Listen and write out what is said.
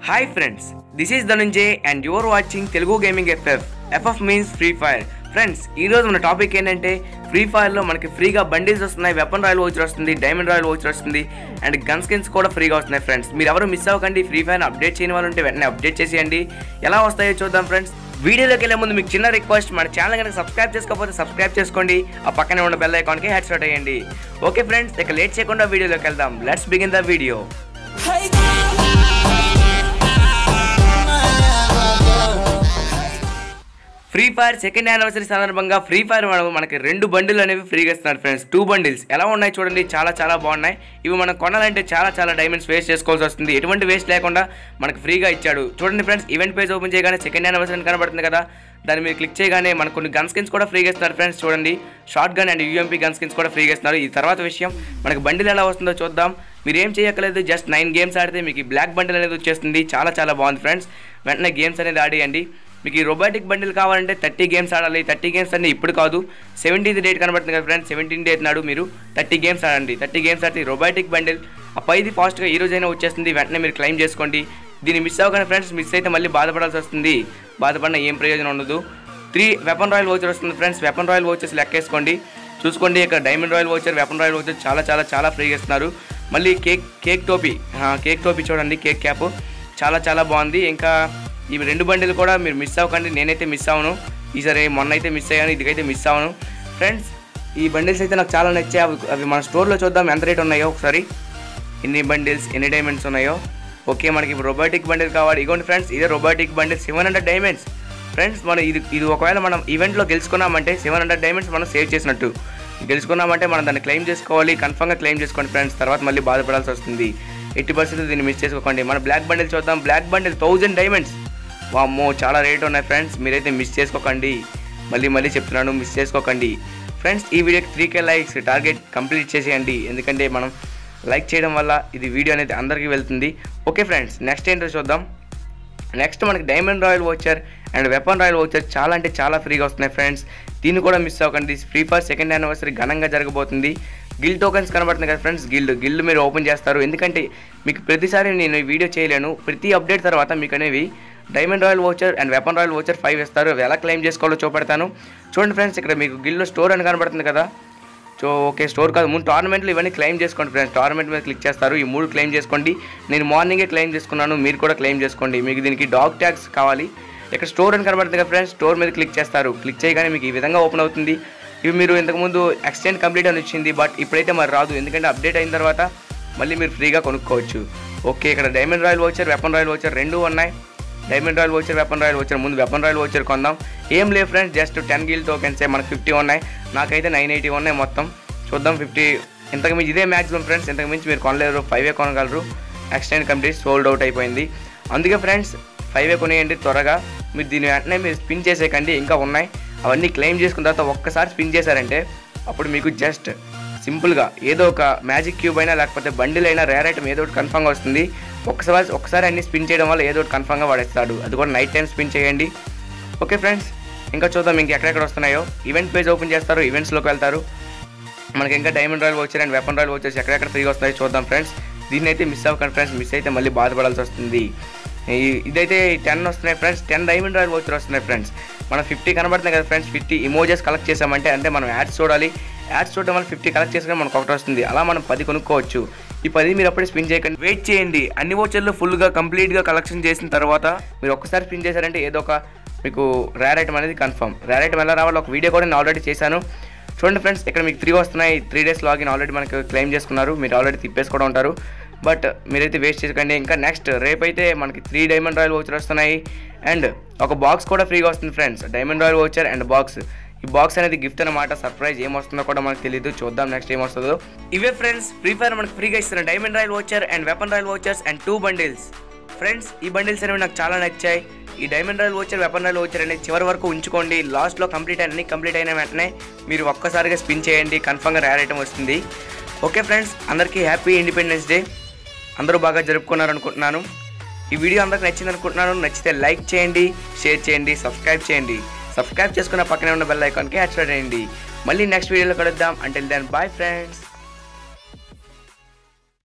hi friends this is Dhananjay and your watching Telugu gaming FF FF means free fire friends ఈ రోజు మన topic ఏంటంటే free ఫైర్లో మనకి ఫ్రీగా బండిల్స్ వస్తున్నాయి వెపన్ రాయల్ వోచర్ వస్తుంది డైమండ్ రాయల్ వోచర్ వస్తుంది అండ్ గన్ స్కిన్స్ కూడా ఫ్రీగా వస్తున్నాయి ఫ్రెండ్స్ మీరు ఎవరు మిస్ అవ్వకండి ఫ్రీ ఫైర్ అప్డేట్ చేయని వాళ్ళు ఉంటే వెంటనే అప్డేట్ చేసేయండి ఎలా వస్తాయో చూద్దాం ఫ్రెండ్స్ వీడియోలోకి వెళ్ళే ముందు మీకు చిన్న రిక్వెస్ట్ మన ఛానల్ కనుక సబ్స్క్రైబ్ చేసుకోకపోతే సబ్స్క్రైబ్ చేసుకోండి ఆ పక్కనే ఉన్న బెల్ ఐకాన్కి హెడ్ షాట్ అయ్యండి ఓకే ఫ్రెండ్స్ ఇక లేట్ చేయకుండా వీడియోలోకి వెళ్దాం let's begin the video free fire second anniversary సందర్భంగా ఫ్రీ ఫైర్ మనం మనకి రెండు బండిల్ అనేవి ఫ్రీగా ఇస్తున్నారు ఫ్రెండ్స్ టూ బండిల్స్ ఎలా ఉన్నాయి చూడండి చాలా చాలా బాగున్నాయి ఇవి మనం కొనాలంటే చాలా చాలా డైమండ్స్ వేస్ట్ చేసుకోవాల్సి వస్తుంది ఎటువంటి వేస్ట్ లేకుండా మనకు ఫ్రీగా ఇచ్చాడు చూడండి ఫ్రెండ్స్ ఈవెంట్ పేజ్ ఓపెన్ చేయగానే సెకండ్ యానివర్సరీ అని కనబడుతుంది కదా దాన్ని మీరు క్లిక్ చేయగానే మనకు కొన్ని గన్ స్కిన్స్ కూడా ఫ్రీగా ఇస్తున్నారు ఫ్రెండ్స్ చూడండి short gun and UMP gun skins కూడా ఫ్రీగా ఇస్తున్నారు ఈ తర్వాత విషయం మనకి బండిల్ ఎలా వస్తుందో చూద్దాం మీరు ఏం చేయక్కర్లేదు జస్ట్ నైన్ గేమ్స్ ఆడితే మీకు ఈ బ్లాక్ బండిల్ అనేది వచ్చేస్తుంది చాలా చాలా బాగుంది ఫ్రెండ్స్ వెంటనే గేమ్స్ అనేది ఆడేయండి మీకు ఈ రొబాటిక్ బండిల్ కావాలంటే థర్టీ గేమ్స్ ఆడాలి థర్టీ గేమ్స్ అన్ని ఇప్పుడు కాదు సెవెంటీన్త్ డేట్ కనబడుతుంది కదా ఫ్రెండ్స్ సెవెంటీన్ డేట్ నాడు మీరు థర్టీ గేమ్స్ ఆడండి థర్టీ గేమ్స్ ఆడితే రొబాటిక్ బండిల్ ఆ పైది ఫాస్ట్గా ఈ రోజైనా వచ్చేస్తుంది వెంటనే మీరు క్లెయిమ్ చేసుకోండి దీన్ని మిస్ అవ్వగానే ఫ్రెండ్స్ మిస్ అయితే మళ్ళీ బాధపడాల్సి వస్తుంది బాధపడిన ఏం ప్రయోజనం ఉండదు త్రీ వెపన్ రాయల్ వోచర్ వస్తుంది ఫ్రెండ్స్ వెపన్ రాయల్ వోచర్స్ లెక్కేసుకోండి చూసుకోండి ఇక్కడ diamond royal voucher weapon royal voucher చాలా చాలా చాలా ఫ్రీగా ఇస్తున్నారు మళ్ళీ కేక్ కేక్ టోపీ ఆ, కేక్ టోపీ చూడండి కేక్ క్యాప్ చాలా చాలా బాగుంది ఇంకా ఈ రెండు బండిలు కూడా మీరు మిస్ అవ్వకండి నేనైతే మిస్ అవ్వను ఈసారి మొన్న అయితే మిస్ అయ్యాను ఇదికైతే మిస్ అవ్వను ఫ్రెండ్స్ ఈ బండిల్స్ అయితే నాకు చాలా నచ్చాయి అవి అవి మన స్టోర్లో చూద్దాం ఎంత రేట్ ఉన్నాయో ఒకసారి ఎన్ని బండిల్స్ ఎన్ని డైమండ్స్ ఉన్నాయో ఓకే మనకి ఇప్పుడు రొబాటిక్ బండిల్ కావాలి ఇగోండి ఫ్రెండ్స్ ఇదే robotic bundle seven hundred diamonds friends మనం ఇది ఇది ఒకవేళ మనం ఈవెంట్లో గెలుచుకున్నామంటే సెవెన్ హండ్రెడ్ డైమండ్స్ మనం సేవ్ చేసినట్టు గెలుచుకున్నామంటే మనం దాన్ని క్లెయిమ్ చేసుకోవాలి కన్ఫర్మ్గా క్లెయిమ్ చేసుకోండి ఫ్రెండ్స్ తర్వాత మళ్ళీ బాధపడాల్సి వస్తుంది ఎట్టి పరిస్థితులు దీన్ని మిస్ చేసుకోకండి మన బ్లాక్ బండిల్ చూద్దాం బ్లాక్ బండిల్ థౌజండ్ డైమండ్స్ వామ్మో చాలా రేట్ ఉన్నాయి ఫ్రెండ్స్ మీరైతే మిస్ చేసుకోకండి మళ్ళీ మళ్ళీ చెప్తున్నాను మిస్ చేసుకోకండి ఫ్రెండ్స్ ఈ వీడియోకి three K likes target complete చేసేయండి ఎందుకంటే మనం లైక్ చేయడం వల్ల ఇది వీడియో అనేది అందరికీ వెళ్తుంది ఓకే ఫ్రెండ్స్ నెక్స్ట్ ఏంటో చూద్దాం నెక్స్ట్ మనకి diamond royal voucher and weapon royal voucher చాలా అంటే చాలా ఫ్రీగా వస్తున్నాయి ఫ్రెండ్స్ దీన్ని కూడా మిస్ అవ్వకండి ఫ్రీ ఫైర్ సెకండ్ యానివర్సరీ ఘనంగా జరగబోతుంది గిల్డ్ టోకెన్స్ కనబడుతుంది కదా ఫ్రెండ్స్ గిల్డ్ గిల్డ్ మీరు ఓపెన్ చేస్తారు ఎందుకంటే మీకు ప్రతిసారి నేను ఈ వీడియో చేయలేను ప్రతి అప్డేట్ తర్వాత మీకు అనేవి diamond royal voucher and weapon royal voucher five ఇస్తారు అవి ఎలా క్లెయిమ్ చేసుకోవాలో చూపెడతాను చూడండి ఫ్రెండ్స్ ఇక్కడ మీకు గిల్డ్లో స్టోర్ అని కనబడుతుంది కదా సో ఓకే స్టోర్ కాదు ముందు టోర్నమెంట్లు ఇవన్నీ క్లెయిమ్ చేసుకోండి ఫ్రెండ్స్ టోర్నమెంట్ మీద క్లిక్ చేస్తారు ఈ మూడు క్లెయిమ్ చేసుకోండి నేను మార్నింగే క్లెయిమ్ చేసుకున్నాను మీరు కూడా క్లెయిమ్ చేసుకోండి మీకు దీనికి డాగ్ ట్యాగ్స్ కావాలి ఇక్కడ స్టోర్ అని కనబడుతుంది కదా ఫ్రెండ్స్ స్టోర్ మీద క్లిక్ చేస్తారు క్లిక్ చేయగానే మీకు ఈ విధంగా ఓపెన్ అవుతుంది ఇవి మీరు ఇంతకుముందు ఎక్స్టెండ్ కంప్లీట్ అని వచ్చింది బట్ ఇప్పుడైతే మరి రాదు ఎందుకంటే అప్డేట్ అయిన తర్వాత మళ్ళీ మీరు ఫ్రీగా కొనుక్కోవచ్చు ఓకే ఇక్కడ diamond royal voucher weapon royal voucher రెండు ఉన్నాయి diamond royal voucher weapon royal voucher ముందు వెపన్ రాయల్ వచ్చారు కొందాం ఏం లేదు ఫ్రెండ్స్ జస్ట్ టెన్ గిల్ టోకెన్సే మనకు ఫిఫ్టీ ఉన్నాయి నాకైతే నైన్ ఎయిటీ ఉన్నాయి మొత్తం చూద్దాం ఫిఫ్టీ ఇంతకు మించి ఇదే మ్యాక్సిమం ఫ్రెండ్స్ ఇంతకు మించి మీరు కొనలేరు ఫైవే కొనగలరు ఎక్స్టెండ్ కంప్లీట్ సోల్డ్ అవుట్ అయిపోయింది అందుకే ఫ్రెండ్స్ ఫైవే కొనేయండి త్వరగా మీరు దీని వెంటనే మీరు స్పిన్ చేసేకండి ఇంకా ఉన్నాయి అవన్నీ క్లెయిమ్ చేసుకున్న తర్వాత ఒక్కసారి స్పిన్ చేశారంటే అప్పుడు మీకు జస్ట్ సింపుల్గా ఏదో ఒక మ్యాజిక్ క్యూబ్ అయినా లేకపోతే బండిల్ అయినా రేర్ ఐటమ్ ఏదో ఒకటి కన్ఫర్మ్గా వస్తుంది ఒక్కసారి ఒకసారి అన్ని స్పిన్ చేయడం వల్ల ఏదో ఒకటి కన్ఫర్మ్గా వాడేస్తాడు అది కూడా నైట్ టైం స్పిన్ చేయండి ఓకే ఫ్రెండ్స్ ఇంకా చూద్దాం ఇంక ఎక్కడెక్కడ వస్తున్నాయో ఈవెంట్ పేజ్ ఓపెన్ చేస్తారు ఈవెంట్స్లోకి వెళ్తారు మనకి ఇంకా diamond royal voucher and weapon royal వచ్చేసి ఎక్కడెక్కడ ఫ్రీగా వస్తాయో చూద్దాం ఫ్రెండ్స్ దీన్ని అయితే మిస్ అవ్వకండి ఫ్రెండ్స్ మిస్ అయితే మళ్ళీ బాధపడాల్సి వస్తుంది ఈ- ఇదైతే టెన్ వస్తున్నాయి ఫ్రెండ్స్ టెన్ డైమండ్ రాయల్ వచ్చి వస్తున్నాయి ఫ్రెండ్స్ మనం ఫిఫ్టీ కనబడుతున్నాయి కదా ఫ్రెండ్స్ ఫిఫ్టీ ఇమోజెస్ కలెక్ట్ చేసామంటే అంటే మనం యాడ్స్ చూడాలి యాడ్స్ చూడడం వల్ల ఫిఫ్టీ కలెక్ట్ చేసుకుని మనకు ఒకటి వస్తుంది అలా మనం పది కొనుక్కోవచ్చు ఈ పది మీరు అప్పుడే స్పిన్ చేయకండి వెయిట్ చేయండి అన్ని ఓచర్లు ఫుల్గా కంప్లీట్గా కలెక్షన్ చేసిన తర్వాత మీరు ఒక్కసారి స్పిన్ చేశారంటే ఏదో ఒక మీకు రేర్ ఐటమ్ అనేది కన్ఫర్మ్ రేర్ ఐటమ్ ఎలా రావాలో ఒక వీడియో కూడా నేను ఆల్రెడీ చేశాను చూడండి ఫ్రెండ్స్ ఇక్కడ మీకు త్రీ వస్తున్నాయి త్రీ డేస్ లాగిన్ ఆల్రెడీ మనకు క్లెయిమ్ చేసుకున్నారు మీరు ఆల్రెడీ తిప్పేసి కూడా ఉంటారు బట్ మీరైతే వేస్ట్ చేయకండి ఇంకా నెక్స్ట్ రేపైతే మనకి త్రీ డైమండ్ రాయల్ వోచర్ వస్తున్నాయి అండ్ ఒక బాక్స్ కూడా ఫ్రీగా వస్తుంది friends diamond royal voucher and box ఈ బాక్స్ అనేది గిఫ్ట్ అనమాట సర్ప్రైజ్ ఏం వస్తుందో కూడా మనకు తెలియదు చూద్దాం నెక్స్ట్ ఏం వస్తుందో ఇవే ఫ్రెండ్స్ ఫ్రీ ఫైర్ మనకు ఫ్రీగా ఇస్తున్న diamond royal voucher and weapon royal vouchers and two bundles friends ఈ బండిల్స్ అనేవి నాకు చాలా నచ్చాయి ఈ diamond royal voucher weapon royal voucher అనేది చివరి వరకు ఉంచుకోండి లాస్ట్లో కంప్లీట్ అన్ని కంప్లీట్ అయిన వెంటనే మీరు ఒక్కసారిగా స్పిన్ చేయండి కన్ఫర్మ్గా రేర్ ఐటమ్ వస్తుంది ఓకే ఫ్రెండ్స్ అందరికీ హ్యాపీ ఇండిపెండెన్స్ డే అందరూ బాగా జరుపుకున్నారు అనుకుంటున్నాను ఈ వీడియో అందరికి నచ్చింది అనుకుంటున్నాను నచ్చితే లైక్ చేయండి షేర్ చేయండి సబ్స్క్రైబ్ చేయండి సబ్స్క్రైబ్ చేసుకున్న పక్కనే ఉన్న బెల్ ఐకాన్కి యాక్టివేట్ చేయండి మళ్ళీ నెక్స్ట్ వీడియోలో కలుద్దాం అంటే దెన్ బాయ్ ఫ్రెండ్స్